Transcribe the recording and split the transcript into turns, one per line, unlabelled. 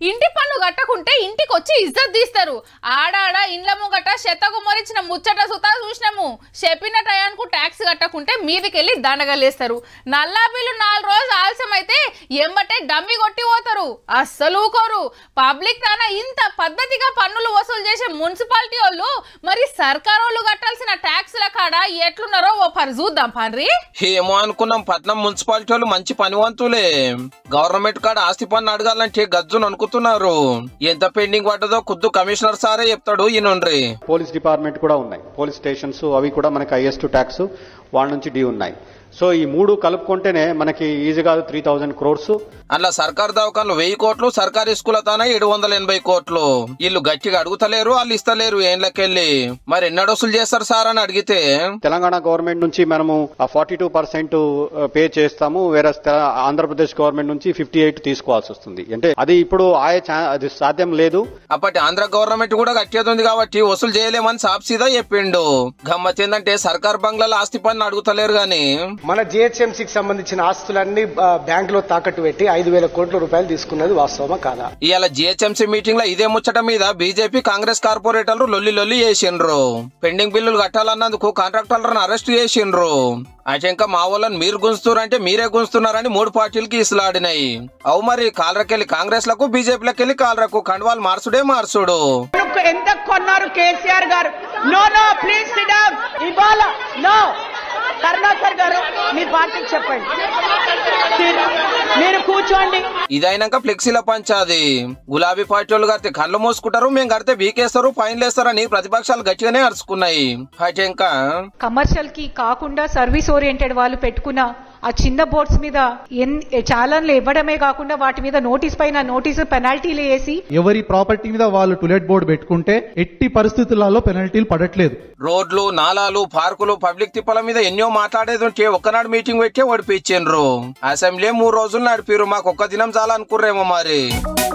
ఇంటి పన్ను కట్టకుంటే ఇంటికి వచ్చి ఇజ్జత్ తీస్తారు ఆడాడ ఇండ్ల ముంగట చెత్తకు మొరిచిన ముచ్చట సుతా చూసినాము చెప్పిన టయానికి ట్యాక్స్ కట్టకుంటే మీదికెళ్ళి దండగలేస్తారు నల్లా బిల్లు నాలుగు రోజులు ఆలస్యం అయితే ఎంబటే డమ్మి కొట్టి పోతారు అస్సలు ఊకోరు పబ్లిక్ తాన ఇంత పద్ధతిగా పన్నులు వసూలు చేసే మున్సిపాలిటీ వాళ్ళు మరి సర్కార్ వాళ్ళు కట్టాల్సిన ట్యాక్స్ల కాడ ఎట్లున్నారో ఓ పరి చూద్దాం పన్రి
ఏమో అనుకున్నాం పట్నం మున్సిపాలిటీ వాళ్ళు మంచి పనివంతులే గవర్నమెంట్ కాడ ఆస్తి పన్ను అడగాలంటే గజ్జును అనుకుతున్నారు ఎంత పెండింగ్ పడ్డదో ఖుద్దు కమిషనర్ సారే చెప్తాడు ఈయనుండ్రి
పోలీస్ డిపార్ట్మెంట్ కూడా ఉన్నాయి పోలీస్ స్టేషన్స్ అవి కూడా మనకి హైయెస్ట్ ట్యాక్స్ వాళ్ళ నుంచి డ్యూ ఉన్నాయి సో ఈ మూడు కలుపుకుంటేనే మనకి ఈజీగా త్రీ థౌజండ్ క్రోర్స్
అట్లా సర్కార్ దవాఖాన్లు వెయ్యి కోట్లు సర్కారీ స్కూల్ తాన ఏడు వందల ఎనభై కోట్లు వీళ్ళు గట్టిగా అడుగుతలేరు వాళ్ళు ఇస్తలేరు ఏండ్లకెళ్ళి మరి ఎన్నడు వసూలు చేస్తారు సార్ అని అడిగితే
తెలంగాణ గవర్నమెంట్ నుంచి మనము ఫార్టీ టూ పర్సెంట్ పే చేస్తాము వేరే ఆంధ్రప్రదేశ్ గవర్నమెంట్ నుంచి ఫిఫ్టీ ఎయిట్ తీసుకోవాల్సి వస్తుంది అంటే అది ఇప్పుడు ఆయే ఛా- అది సాధ్యం లేదు
అప్పటి ఆంధ్ర గవర్నమెంట్ కూడా గట్టిగా ఉంది కాబట్టి వసూలు చేయలేమని సాప్సీదా చెప్పిండు గమ్మత్ ఏంటంటే సర్కార్ బంగ్లాలో ఆస్తి పన్ను అడుగుతలేరు గాని
మన జిహెచ్ఎంసీకి సంబంధించిన ఆస్తులన్నీ ఆ, బ్యాంకులో తాకట్టు పెట్టి ఐదు వేల కోట్ల రూపాయలు తీసుకున్నది వాస్తవమా కాదా
ఇవాళ జిహెచ్ఎంసీ మీటింగ్ లో ఇదే ముచ్చట మీద బీజేపీ కాంగ్రెస్ కార్పొరేటర్లు లొల్లి లొల్లి చేసిండ్రు పెండింగ్ బిల్లులు కట్టాలన్నందుకు కాంట్రాక్టర్లను అరెస్ట్ చేసిండ్రు అయితే ఇంకా మా వాళ్ళని మీరు గుంజుతున్నారంటే మీరే గుంజుతున్నారని మూడు పార్టీలకి ఇసులాడినాయి అవు మరి కాలరకెళ్ళి కాంగ్రెస్ లకు బీజేపీలకు వెళ్ళి కాలరకు కండువాలు మార్చుడే మార్చుడు
ఎంత కొన్నారు KCR garu no no please sit down ఇవాళ నో కరుణాకర్ గారు మీ పార్టీకి చెప్పండి మీరు కూర్చోండి
ఇదైనాక ఫ్లెక్సీల పంచాది గులాబీ పార్టీ వాళ్ళు కడితే కళ్ళు మూసుకుంటారు మేము కడితే బీకేస్తారు ఫైన్లు వేస్తారని ప్రతిపక్షాలు గట్టిగానే అరుచుకున్నాయి అయితే ఇంకా
కమర్షియల్ కి కాకుండా సర్వీస్ ఓరియంటెడ్ వాళ్ళు పెట్టుకున్న ఆ చిన్న బోర్డ్స్ మీద ఎన్ చాలన్లు ఇవ్వడమే కాకుండా వాటి మీద నోటీస్ పైన నోటీసు పెనాల్టీలు వేసి
ఎవరి ప్రాపర్టీ మీద వాళ్ళు టులెట్ బోర్డు పెట్టుకుంటే ఎట్టి పరిస్థితులలో పెనల్టీలు పడట్లేదు
రోడ్లు నాలాలు పార్కులు పబ్లిక్ తిప్పల మీద ఎన్నో మాట్లాడేది ఉంటే ఒక్కనాడు మీటింగ్ పెట్టి ఓడిపించిండ్రు అసెంబ్లీ మూడు రోజులు నడిపిరు మాకు ఒక్క దినం చాలా అనుకుర్రేమో మరి